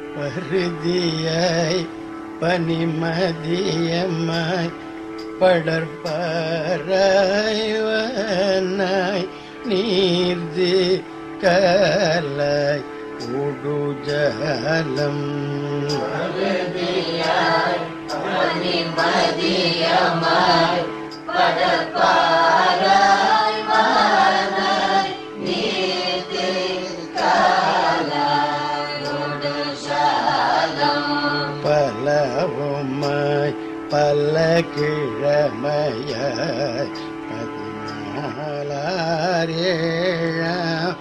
பருதியாய் பனிமதியமாய் படற்பறாய்வனாய் நீர்தி கலாய் உடுஜலம் பலவுமாய் பல கிழமையாய் பதினாலாரேழாம்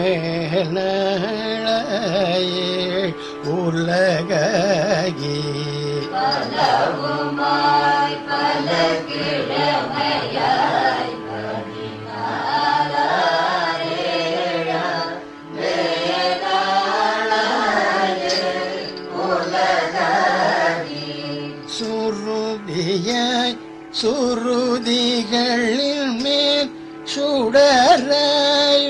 வேளாயே உலகி சுருதியாய் சுருதிகளின் மேல் சுடராய்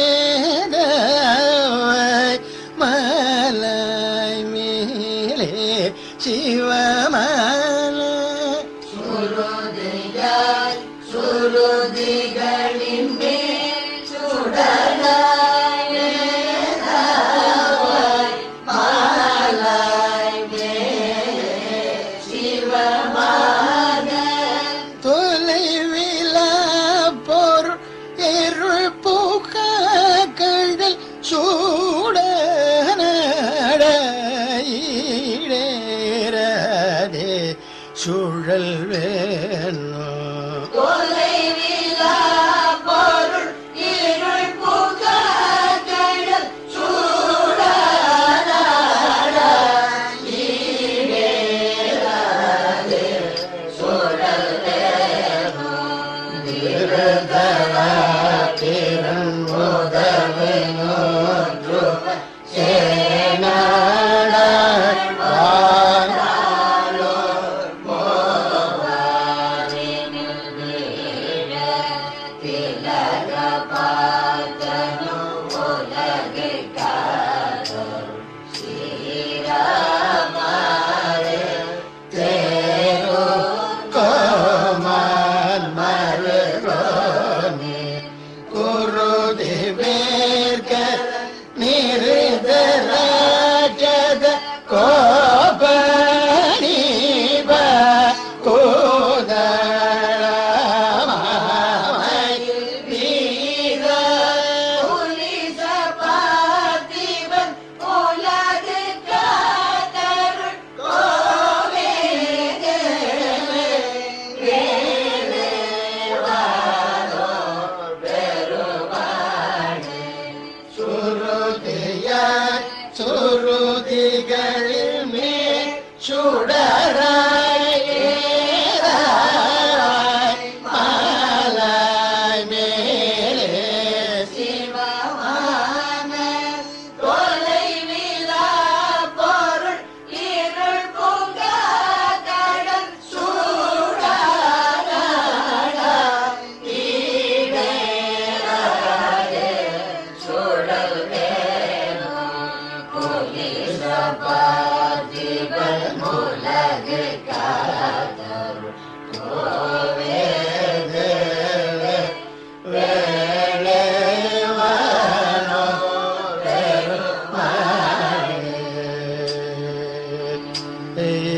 வேதவாய் மலாய் மேலே சிவமான தொலைவிலா பொருள் இருள் பூக்க கடல் சூடனடே சுழல் வேணும் திறன் உதவினோன்று சேனாடாய் வாழாலோ கோமான் மருகோனே குருதி வேர்க்க நிருதராஜத கோபனீப கோதளமாய் வீர சுருதியாய் சுருதிகளில் மேல் சுடராய் ஏறாய் மாலாய் மேலே வேளவானோ பெருமாளே.